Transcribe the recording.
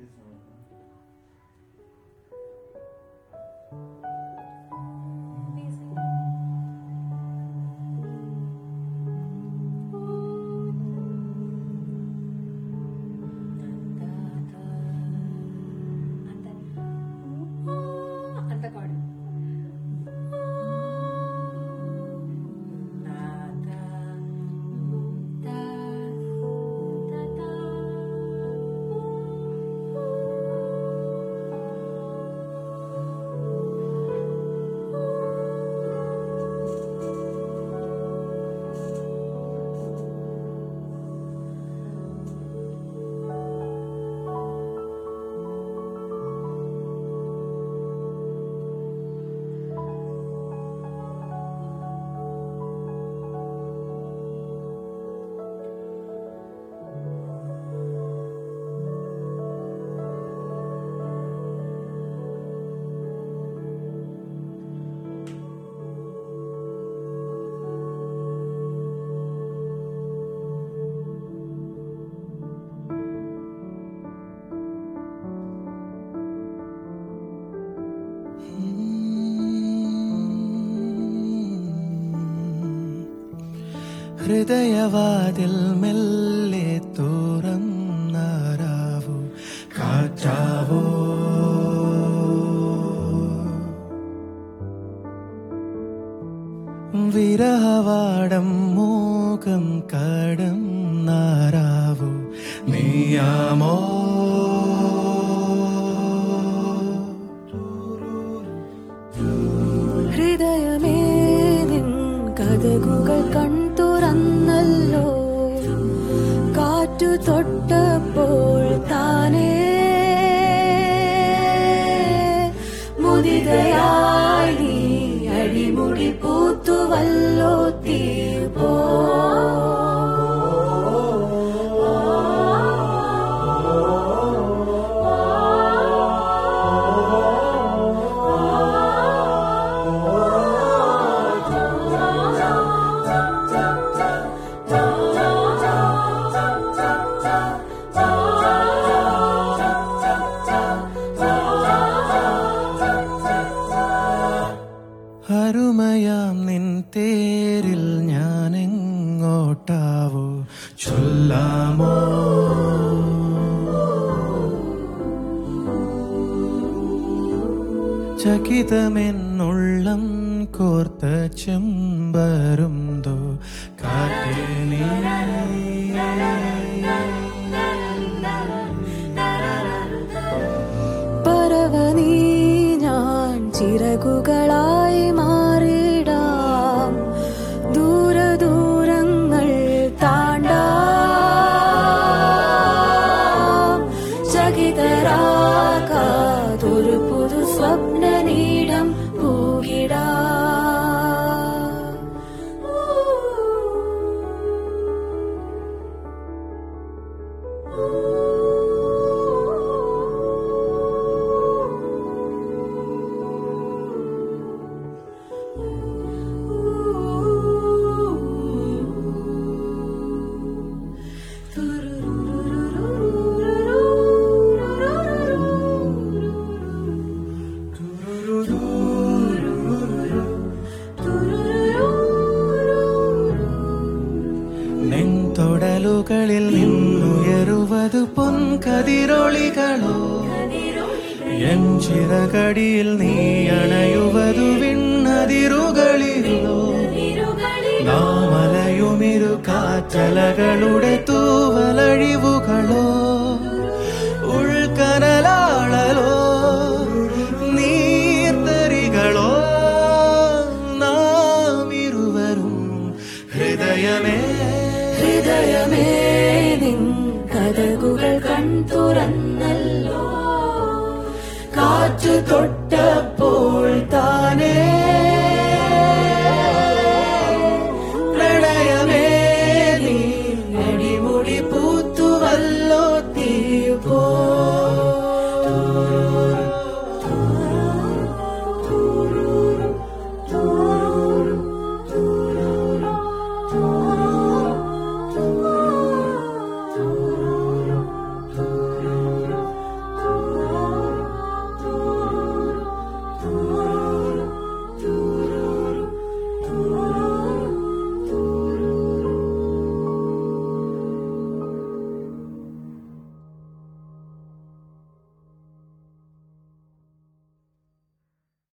ಅಂತ ಪಾಡು ഹൃദയവാതിൽ മെല്ലെ തുറന്നാരാവു കാറ്റാവോ വിരഹവാടം മൂകം കടം നാരാവു നീയാമോ ഹൃദയമേ നിൻ കഥകുകൾ കൺതുറന്നല്ലോ കാറ്റു തൊട്ടപ്പോൾ താനേ മുദിതയായി നീ അടിമുടി പൂത്തുവല്ലോ തീർപ്പോ അരുമയാം നിൻ തേരിൽ ഞാൻ എങ്ങോട്ടാവോ ചൊല്ലാമോ ചകിതമെന്നുള്ളം കോർത്ത ചെമ്പരുന്തോ കാറ്റേ നീ പറവനീ ഞാൻ ചിറകുകളായി മാറിടാം ദൂരദൂരങ്ങൾ താണ്ടാം ചകിതരാകാതൊരു പുതു സ്വപ്നനീടം പൂകിടാ നെൻതൊടലുകളിൽ നിന്നുയരുവത് പൊൻകതിരൊളികളോ എൻ ചിറകടിയിൽ നീ അണയുവതു വിണ്ണതിരുകളിലോ നാമലയുമിരു കാറ്റലകളുടെ തൂവലഴിവുകളോ ഉൾക്കനലാളലോ നീർത്തരികളോ നാം ഇരുവരും ഹൃദയമേ ഹൃദയമേ നിൻ കഥകുകൾ കൺതുറന്നല്ലോ കാറ്റു തൊട്ടപ്പോൾ താനേ